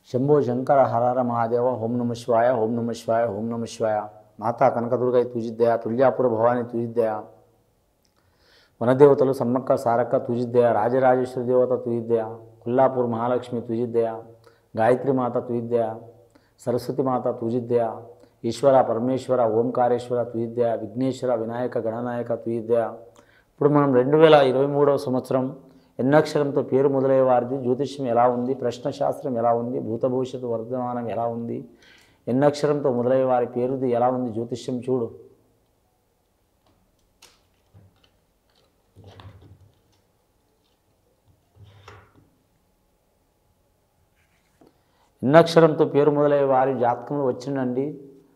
శంభో శంకర హరహర మహాదేవ ఓం నమ శివాయ ఓం నమ శివాయ ఓం నమ శివాయ మాతా కనకదుర్గై తుజిద్దయ తుల్యాపుర భవాని తుజిద్దయ వనదేవతలు సమ్మక్క సారక్క తుజిద్దయ రాజరాజేశ్వరి దేవత తుజిద్దయ కొల్లాపూర్ మహాలక్ష్మి తుజిద్దయ గాయత్రి మాత తుజిద్దయ సరస్వతి మాత తుజిద్దయ ఈశ్వర పరమేశ్వర ఓంకారేశ్వర తుజిద్దయ విఘ్నేశ్వర వినాయక గణనాయక తుజిద్దయ ఇప్పుడు మనం రెండు వేల ఇరవై మూడవ సంవత్సరం ఎన్నక్షరంతో పేరు మొదలయ్యే వారిది జ్యోతిష్యం ఎలా ఉంది ప్రశ్నశాస్త్రం ఎలా ఉంది భూత భవిష్యత్తు వర్ధమానం ఎలా ఉంది ఎన్నక్షరంతో మొదలయ్యే వారి పేరుది ఎలా ఉంది జ్యోతిష్యం చూడు ఎన్నక్షరంతో పేరు మొదలయ్యే వారి జాతకంలో వచ్చిండండి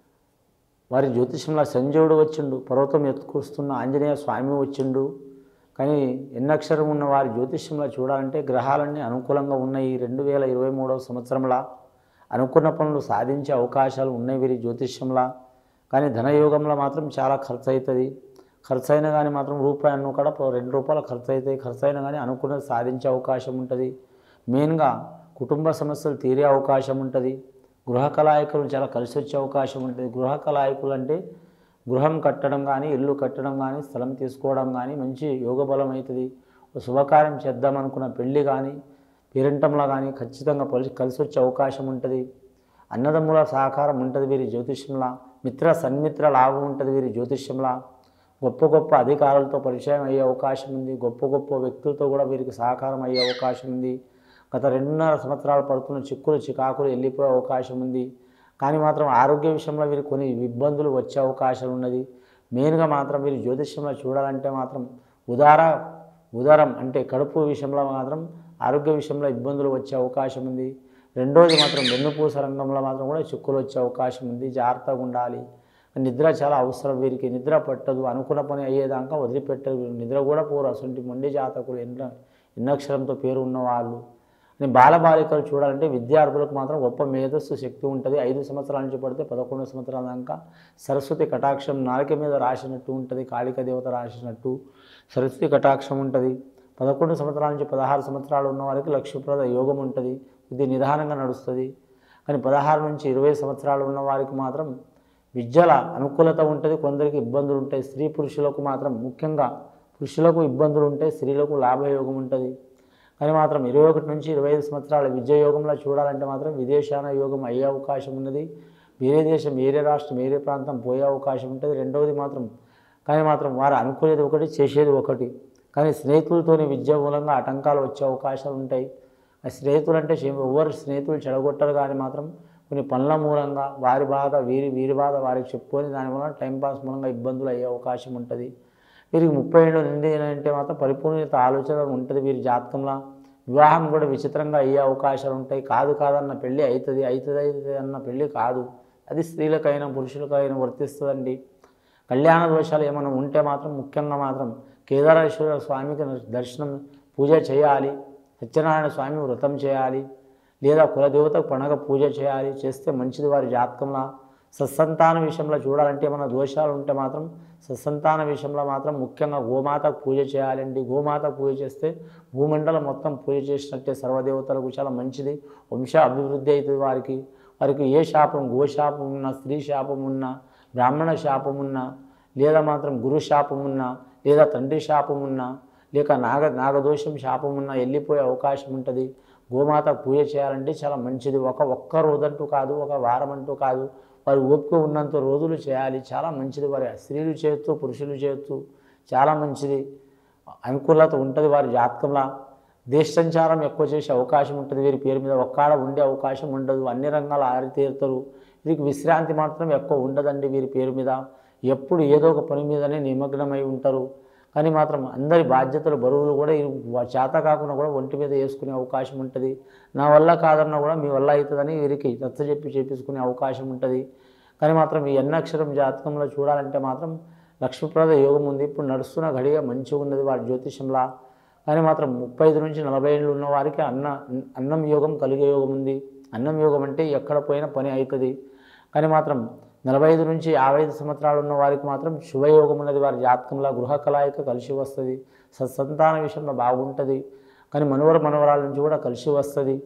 వారి జ్యోతిషంలో సంజయుడు వచ్చిండు పర్వతం ఎత్తుకొస్తున్న ఆంజనేయ స్వామి వచ్చిండు కానీ ఎన్నక్షరం ఉన్న వారి జ్యోతిష్యంలో చూడాలంటే గ్రహాలన్నీ అనుకూలంగా ఉన్నాయి రెండు వేల ఇరవై మూడవ సంవత్సరంలో అనుకున్న పనులు సాధించే అవకాశాలు ఉన్నాయి వీరి జ్యోతిష్యంలో కానీ ధనయోగంలో మాత్రం చాలా ఖర్చు అవుతుంది ఖర్చు అయినా కానీ మాత్రం రూపాయలను కూడా పో- రెండు రూపాయలు ఖర్చు అవుతాయి ఖర్చు అయినా కానీ అనుకున్నది సాధించే అవకాశం ఉంటుంది మెయిన్గా కుటుంబ సమస్యలు తీరే అవకాశం ఉంటుంది గృహ కళాయికులు చాలా కలిసి వచ్చే అవకాశం ఉంటుంది గృహ కళాయికులు అంటే గృహం కట్టడం కానీ ఇల్లు కట్టడం కానీ స్థలం తీసుకోవడం కానీ మంచి యోగ బలం అవుతుంది ఒక శుభకార్యం చేద్దాం అనుకున్న పెళ్ళి కానీ పేరెంటంలో కానీ ఖచ్చితంగా కలిసి కలిసి వచ్చే అవకాశం ఉంటుంది అన్నదమ్ముల సహకారం ఉంటుంది వీరి జ్యోతిష్యంలో మిత్ర సన్మిత్ర లాభం ఉంటుంది వీరి జ్యోతిష్యంలో గొప్ప గొప్ప అధికారులతో పరిచయం అయ్యే అవకాశం ఉంది గొప్ప గొప్ప వ్యక్తులతో కూడా వీరికి సహకారం అయ్యే అవకాశం ఉంది గత రెండున్నర సంవత్సరాలు పడుతున్న చిక్కులు చికాకులు వెళ్ళిపోయే అవకాశం ఉంది కానీ మాత్రం ఆరోగ్య విషయంలో వీరికి కొన్ని ఇబ్బందులు వచ్చే అవకాశం ఉన్నది మెయిన్గా మాత్రం వీరు జ్యోతిష్యంలో చూడాలంటే మాత్రం ఉదార ఉదరం అంటే కడుపు విషయంలో మాత్రం ఆరోగ్య విషయంలో ఇబ్బందులు వచ్చే అవకాశం ఉంది రెండోది మాత్రం వెన్నుపూస రంగంలో మాత్రం కూడా చిక్కులు వచ్చే అవకాశం ఉంది జాగ్రత్తగా ఉండాలి నిద్ర చాలా అవసరం వీరికి నిద్ర పట్టదు అనుకున్న పని అయ్యేదాకా వదిలిపెట్టరు వీరు నిద్ర కూడా పోరు అసలు మొండి జాతకులు ఎన్న ఎన్నక్షరంతో పేరు ఉన్నవాళ్ళు నేను బాలబాలికలు చూడాలంటే విద్యార్థులకు మాత్రం గొప్ప మేధస్సు శక్తి ఉంటుంది ఐదు సంవత్సరాల నుంచి పడితే పదకొండు సంవత్సరాల దాకా సరస్వతి కటాక్షం నాలుక మీద రాసినట్టు ఉంటుంది కాళిక దేవత రాసినట్టు సరస్వతి కటాక్షం ఉంటుంది పదకొండు సంవత్సరాల నుంచి పదహారు సంవత్సరాలు ఉన్న వారికి లక్ష్యప్రద యోగం ఉంటుంది ఇది నిదానంగా నడుస్తుంది కానీ పదహారు నుంచి ఇరవై సంవత్సరాలు ఉన్న వారికి మాత్రం విద్యల అనుకూలత ఉంటుంది కొందరికి ఇబ్బందులు ఉంటాయి స్త్రీ పురుషులకు మాత్రం ముఖ్యంగా పురుషులకు ఇబ్బందులు ఉంటాయి స్త్రీలకు లాభయోగం ఉంటుంది కానీ మాత్రం ఇరవై ఒకటి నుంచి ఇరవై ఐదు సంవత్సరాల విద్య యోగంలో చూడాలంటే మాత్రం విదేశాన యోగం అయ్యే అవకాశం ఉన్నది వేరే దేశం వేరే రాష్ట్రం వేరే ప్రాంతం పోయే అవకాశం ఉంటుంది రెండవది మాత్రం కానీ మాత్రం వారు అనుకునేది ఒకటి చేసేది ఒకటి కానీ స్నేహితులతోని విద్య మూలంగా ఆటంకాలు వచ్చే అవకాశాలు ఉంటాయి ఆ స్నేహితులు అంటే చే- ఎవరు స్నేహితులు చెడగొట్టరు కానీ మాత్రం కొన్ని పనుల మూలంగా వారి బాధ వీరి వీరి బాధ వారికి చెప్పుకొని దాని వలన టైంపాస్ మూలంగా ఇబ్బందులు అయ్యే అవకాశం ఉంటుంది వీరికి ముప్పై ఏళ్ళు నిండి అంటే మాత్రం పరిపూర్ణత ఆలోచన ఉంటుంది వీరి జాతకంలో వివాహం కూడా విచిత్రంగా అయ్యే అవకాశాలు ఉంటాయి కాదు కాదన్న పెళ్ళి అవుతుంది అవుతుంది అవుతుంది అన్న పెళ్ళి కాదు అది స్త్రీలకైనా పురుషులకైనా వర్తిస్తుందండి కళ్యాణ దోషాలు ఏమైనా ఉంటే మాత్రం ముఖ్యంగా మాత్రం కేదారేశ్వర స్వామికి దర్శనం పూజ చేయాలి సత్యనారాయణ స్వామి వ్రతం చేయాలి లేదా కులదేవతకు పండగ పూజ చేయాలి చేస్తే మంచిది వారి జాతకంలో సత్సంతాన విషయంలో చూడాలంటే ఏమైనా దోషాలు ఉంటే మాత్రం సత్సంతాన విషయంలో మాత్రం ముఖ్యంగా గోమాతకు పూజ చేయాలండి గోమాతకు పూజ చేస్తే భూమండలం మొత్తం పూజ చేసినట్టే సర్వదేవతలకు చాలా మంచిది వంశ అభివృద్ధి అవుతుంది వారికి వారికి ఏ శాపం గోశాపం ఉన్నా స్త్రీ శాపం ఉన్నా బ్రాహ్మణ శాపం ఉన్నా లేదా మాత్రం గురు శాపం ఉన్నా లేదా తండ్రి శాపం ఉన్నా లేక నాగ నాగదోషం శాపం ఉన్నా వెళ్ళిపోయే అవకాశం ఉంటుంది గోమాత పూజ చేయాలంటే చాలా మంచిది ఒక ఒక్క రోజంటూ కాదు ఒక వారం అంటూ కాదు వారి ఓపిక ఉన్నంత రోజులు చేయాలి చాలా మంచిది వారి స్త్రీలు చేయొచ్చు పురుషులు చేయొచ్చు చాలా మంచిది అనుకూలత ఉంటుంది వారి జాతకంలో దేశ సంచారం ఎక్కువ చేసే అవకాశం ఉంటుంది వీరి పేరు మీద ఒక్కడ ఉండే అవకాశం ఉండదు అన్ని రంగాలు ఆరితేరుతారు వీరికి విశ్రాంతి మాత్రం ఎక్కువ ఉండదండి వీరి పేరు మీద ఎప్పుడు ఏదో ఒక పని మీదనే నిమగ్నమై ఉంటారు కానీ మాత్రం అందరి బాధ్యతలు బరువులు కూడా ఈ చేత కాకుండా కూడా ఒంటి మీద వేసుకునే అవకాశం ఉంటుంది నా వల్ల కాదన్నా కూడా మీ వల్ల అవుతుందని వీరికి నచ్చజెప్పి చేపించుకునే అవకాశం ఉంటుంది కానీ మాత్రం ఈ ఎన్నక్షరం జాతకంలో చూడాలంటే మాత్రం లక్ష్మీప్రద యోగం ఉంది ఇప్పుడు నడుస్తున్న ఘడిగా మంచిగా ఉన్నది వారి జ్యోతిషంలా కానీ మాత్రం ముప్పై ఐదు నుంచి నలభై ఏళ్ళు ఉన్న వారికి అన్న అన్నం యోగం కలిగే యోగం ఉంది అన్నం యోగం అంటే ఎక్కడ పోయినా పని అవుతుంది కానీ మాత్రం నలభై ఐదు నుంచి యాభై ఐదు సంవత్సరాలు ఉన్న వారికి మాత్రం శుభయోగం ఉన్నది వారి జాతకంలో గృహ కలాయిక కలిసి వస్తుంది సత్సంతాన విషయంలో బాగుంటుంది కానీ మనవర మనవరాల నుంచి కూడా కలిసి వస్తుంది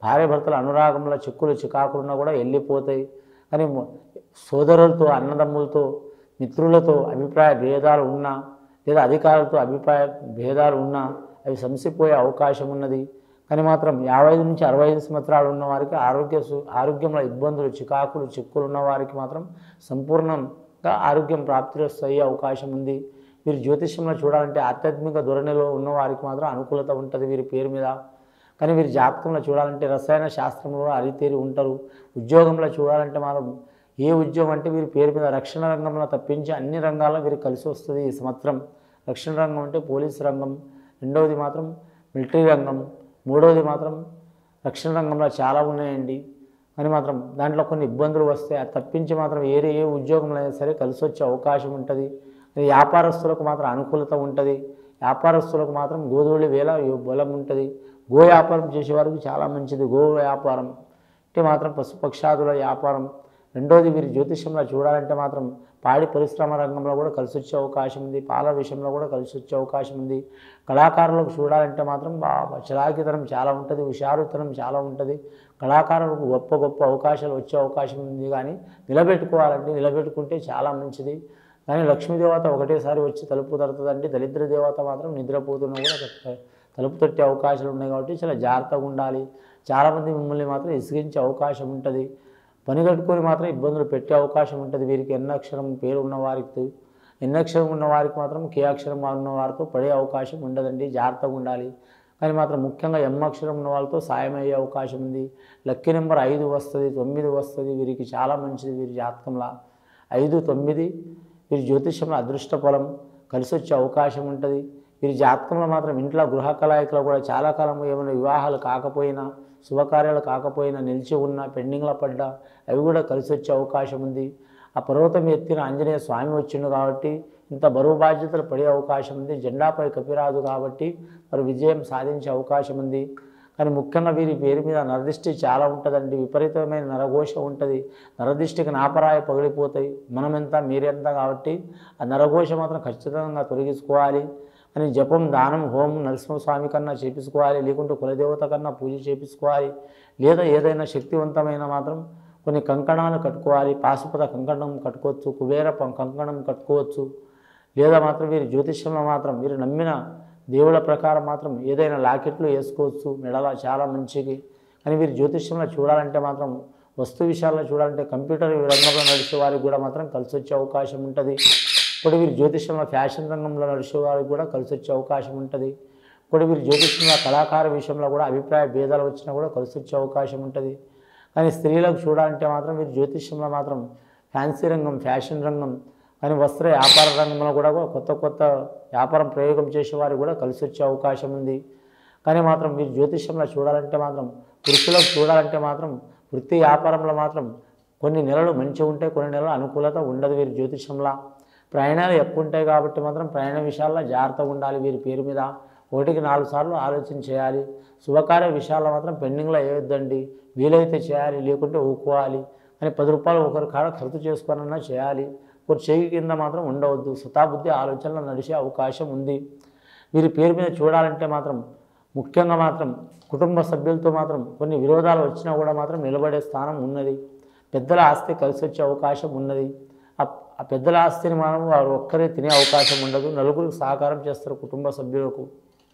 భార్య భర్తల అనురాగంలో చిక్కులు చికాకులున్నా కూడా వెళ్ళిపోతాయి కానీ మొ- సోదరులతో అన్నదమ్ములతో మిత్రులతో అభిప్రాయ భేదాలు ఉన్నా లేదా అధికారులతో అభిప్రాయ భేదాలు ఉన్నా అవి సంసిపోయే అవకాశం ఉన్నది కానీ మాత్రం యాభై ఐదు నుంచి అరవై ఐదు సంవత్సరాలు ఉన్న వారికి ఆరోగ్య సు- ఆరోగ్యంలో ఇబ్బందులు చికాకులు చిక్కులు ఉన్న వారికి మాత్రం సంపూర్ణంగా ఆరోగ్యం ప్రాప్తి అయ్యే అవకాశం ఉంది వీరు జ్యోతిష్యంలో చూడాలంటే ఆధ్యాత్మిక ధోరణిలో ఉన్న వారికి మాత్రం అనుకూలత ఉంటుంది వీరి పేరు మీద కానీ వీరి జాతకంలో చూడాలంటే రసాయన శాస్త్రంలో అరితేరి ఉంటారు ఉద్యోగంలో చూడాలంటే మాత్రం ఏ ఉద్యోగం అంటే వీరి పేరు మీద రక్షణ రంగంలో తప్పించి అన్ని రంగాల్లో వీరికి కలిసి వస్తుంది ఈ సంవత్సరం రక్షణ రంగం అంటే పోలీస్ రంగం రెండవది మాత్రం మిలిటరీ రంగం మూడవది మాత్రం రక్షణ రంగంలో చాలా ఉన్నాయండి అని మాత్రం దాంట్లో కొన్ని ఇబ్బందులు వస్తాయి అది తప్పించి మాత్రం ఏరే ఏ ఉద్యోగంలో అయినా సరే కలిసి వచ్చే అవకాశం ఉంటుంది అది వ్యాపారస్తులకు మాత్రం అనుకూలత ఉంటుంది వ్యాపారస్తులకు మాత్రం గోధువుల వేల బలం ఉంటుంది గో వ్యాపారం చేసేవారికి చాలా మంచిది గో వ్యాపారం అంటే మాత్రం పశుపక్షాదుల వ్యాపారం రెండోది వీరి జ్యోతిష్యంలో చూడాలంటే మాత్రం పాడి పరిశ్రమ రంగంలో కూడా కలిసి వచ్చే అవకాశం ఉంది పాల విషయంలో కూడా కలిసి వచ్చే అవకాశం ఉంది కళాకారులకు చూడాలంటే మాత్రం బా- చలాకితనం చాలా ఉంటుంది హుషారుతనం చాలా ఉంటుంది కళాకారులకు గొప్ప గొప్ప అవకాశాలు వచ్చే అవకాశం ఉంది కానీ నిలబెట్టుకోవాలంటే నిలబెట్టుకుంటే చాలా మంచిది కానీ లక్ష్మీదేవత ఒకటేసారి వచ్చి తలుపు తడుతుందంటే దరిద్ర దేవత మాత్రం నిద్రపోతున్నా కూడా త- తలుపు తట్టే అవకాశాలు ఉన్నాయి కాబట్టి చాలా జాగ్రత్తగా ఉండాలి చాలామంది మిమ్మల్ని మాత్రం ఇసిగించే అవకాశం ఉంటుంది పని కట్టుకొని మాత్రం ఇబ్బందులు పెట్టే అవకాశం ఉంటుంది వీరికి ఎన్న అక్షరం పేరు ఉన్న వారికి ఎన్న అక్షరం ఉన్న వారికి మాత్రం కే అక్షరం ఉన్న వారితో పడే అవకాశం ఉండదండి జాగ్రత్తగా ఉండాలి కానీ మాత్రం ముఖ్యంగా ఎం అక్షరం ఉన్న వాళ్ళతో సాయం అయ్యే అవకాశం ఉంది లక్కీ నెంబర్ ఐదు వస్తుంది తొమ్మిది వస్తుంది వీరికి చాలా మంచిది వీరి జాతకంలో ఐదు తొమ్మిది వీరి జ్యోతిష్యంలో అదృష్ట ఫలం కలిసి వచ్చే అవకాశం ఉంటుంది వీరి జాతకంలో మాత్రం ఇంట్లో గృహ కళాయికలో కూడా చాలా కాలం ఏమైనా వివాహాలు కాకపోయినా శుభకార్యాలు కాకపోయినా నిలిచి ఉన్న పెండింగ్లో పడ్డా అవి కూడా కలిసి వచ్చే అవకాశం ఉంది ఆ పర్వతం ఎత్తిన ఆంజనేయ స్వామి వచ్చిండు కాబట్టి ఇంత బరువు బాధ్యతలు పడే అవకాశం ఉంది జెండాపై కపిరాదు కాబట్టి వారు విజయం సాధించే అవకాశం ఉంది కానీ ముఖ్యంగా వీరి పేరు మీద నరదిష్టి చాలా ఉంటుందండి విపరీతమైన నరఘోష ఉంటుంది నరదిష్టికి నాపరాయ పగిలిపోతాయి మనమెంత మీరెంత కాబట్టి ఆ నరఘోష మాత్రం ఖచ్చితంగా తొలగించుకోవాలి అని జపం దానం హోమం నరసింహస్వామి కన్నా చేపించుకోవాలి లేకుంటే కులదేవత కన్నా పూజ చేపించుకోవాలి లేదా ఏదైనా శక్తివంతమైన మాత్రం కొన్ని కంకణాలు కట్టుకోవాలి పాశుపత కంకణం కట్టుకోవచ్చు కుబేర పం- కంకణం కట్టుకోవచ్చు లేదా మాత్రం వీరి జ్యోతిష్యంలో మాత్రం వీరు నమ్మిన దేవుళ్ళ ప్రకారం మాత్రం ఏదైనా లాకెట్లు వేసుకోవచ్చు మెడల చాలా మంచిది కానీ వీరి జ్యోతిష్యంలో చూడాలంటే మాత్రం వస్తు విషయాల్లో చూడాలంటే కంప్యూటర్ రంగంలో నడిచే వారికి కూడా మాత్రం కలిసి వచ్చే అవకాశం ఉంటుంది ఇప్పుడు వీరి జ్యోతిష్యంలో ఫ్యాషన్ రంగంలో నడిచే వారికి కూడా కలిసి వచ్చే అవకాశం ఉంటుంది ఇప్పుడు వీరి జ్యోతిష్యంలో కళాకార విషయంలో కూడా అభిప్రాయ భేదాలు వచ్చినా కూడా కలిసి వచ్చే అవకాశం ఉంటుంది కానీ స్త్రీలకు చూడాలంటే మాత్రం వీరి జ్యోతిష్యంలో మాత్రం ఫ్యాన్సీ రంగం ఫ్యాషన్ రంగం కానీ వస్త్ర వ్యాపార రంగంలో కూడా కొత్త కొత్త వ్యాపారం ప్రయోగం చేసే వారికి కూడా కలిసి వచ్చే అవకాశం ఉంది కానీ మాత్రం మీరు జ్యోతిష్యంలో చూడాలంటే మాత్రం పురుషులకు చూడాలంటే మాత్రం వృత్తి వ్యాపారంలో మాత్రం కొన్ని నెలలు మంచిగా ఉంటాయి కొన్ని నెలలు అనుకూలత ఉండదు వీరి జ్యోతిష్యంలో ప్రయాణాలు ఎక్కువ ఉంటాయి కాబట్టి మాత్రం ప్రయాణ విషయాల్లో జాగ్రత్తగా ఉండాలి వీరి పేరు మీద ఒకటికి నాలుగు సార్లు ఆలోచన చేయాలి శుభకార్య విషయాల్లో మాత్రం పెండింగ్లో వేయొద్దండి వీలైతే చేయాలి లేకుంటే ఊకోవాలి అని పది రూపాయలు ఒకరి కాడ ఖర్చు చేసుకోనన్నా చేయాలి ఒకరి చేయి కింద మాత్రం ఉండవద్దు శతాబుద్ధి ఆలోచనలు నడిచే అవకాశం ఉంది వీరి పేరు మీద చూడాలంటే మాత్రం ముఖ్యంగా మాత్రం కుటుంబ సభ్యులతో మాత్రం కొన్ని విరోధాలు వచ్చినా కూడా మాత్రం నిలబడే స్థానం ఉన్నది పెద్దల ఆస్తి కలిసి వచ్చే అవకాశం ఉన్నది ఆ ఆ పెద్దల ఆస్తిని మనం వారు ఒక్కరే తినే అవకాశం ఉండదు నలుగురికి సహకారం చేస్తారు కుటుంబ సభ్యులకు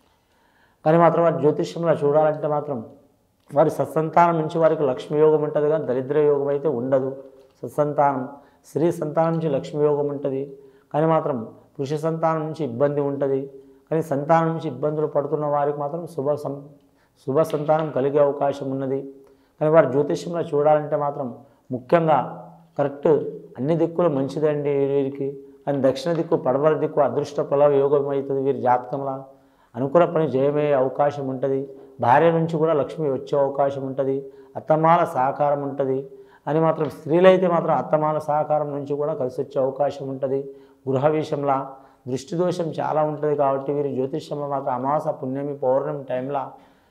కానీ మాత్రం వారి జ్యోతిష్యంలో చూడాలంటే మాత్రం వారి సత్సంతానం నుంచి వారికి లక్ష్మీ యోగం ఉంటుంది కానీ దరిద్ర యోగం అయితే ఉండదు సత్సంతానం స్త్రీ సంతానం నుంచి లక్ష్మీ యోగం ఉంటుంది కానీ మాత్రం పురుష సంతానం నుంచి ఇబ్బంది ఉంటుంది కానీ సంతానం నుంచి ఇబ్బందులు పడుతున్న వారికి మాత్రం శుభ సం శుభ సంతానం కలిగే అవకాశం ఉన్నది కానీ వారి జ్యోతిష్యంలో చూడాలంటే మాత్రం ముఖ్యంగా కరెక్ట్ అన్ని దిక్కులు మంచిదండి వీరికి కానీ దక్షిణ దిక్కు పడమర దిక్కు అదృష్ట ఫల యోగం అవుతుంది వీరి జాతకంలో అనుకున్న పని జయమయ్యే అవకాశం ఉంటుంది భార్య నుంచి కూడా లక్ష్మి వచ్చే అవకాశం ఉంటుంది అత్తమాల సహకారం ఉంటుంది అని మాత్రం స్త్రీలైతే మాత్రం అత్తమాల సహకారం నుంచి కూడా కలిసి వచ్చే అవకాశం ఉంటుంది గృహ విషయంలో దృష్టి దోషం చాలా ఉంటుంది కాబట్టి వీరి జ్యోతిష్యంలో మాత్రం అమాస పుణ్యమి పౌర్ణమి టైంలో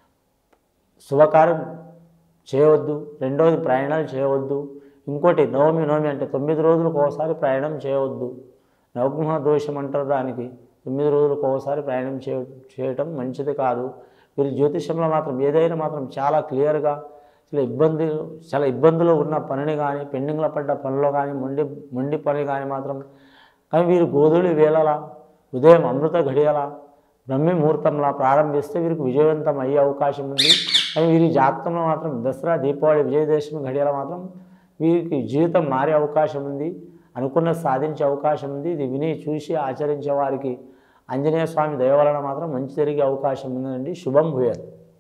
శుభకార్యం చేయవద్దు రెండవది ప్రయాణాలు చేయవద్దు ఇంకోటి నవమి నవమి అంటే తొమ్మిది రోజులకు ఒకసారి ప్రయాణం చేయవద్దు నవగ్రహ దోషం అంటారు దానికి తొమ్మిది రోజులకు ఒకసారి ప్రయాణం చేయ చేయటం మంచిది కాదు వీరి జ్యోతిష్యంలో మాత్రం ఏదైనా మాత్రం చాలా క్లియర్గా చాలా ఇబ్బంది చాలా ఇబ్బందులు ఉన్న పనిని కానీ పెండింగ్లో పడ్డ పనిలో కానీ మొండి మొండి పని కానీ మాత్రం కానీ వీరు గోధుడి వేళలా ఉదయం అమృత ఘడియల బ్రహ్మి ముహూర్తంలా ప్రారంభిస్తే వీరికి విజయవంతం అయ్యే అవకాశం ఉంది కానీ వీరి జాతకంలో మాత్రం దసరా దీపావళి విజయదశమి ఘడియల మాత్రం వీరికి జీవితం మారే అవకాశం ఉంది అనుకున్న సాధించే అవకాశం ఉంది ఇది విని చూసి ఆచరించే వారికి ఆంజనేయ స్వామి దయ వలన మాత్రం మంచి జరిగే అవకాశం ఉందండి శుభం భూయాలి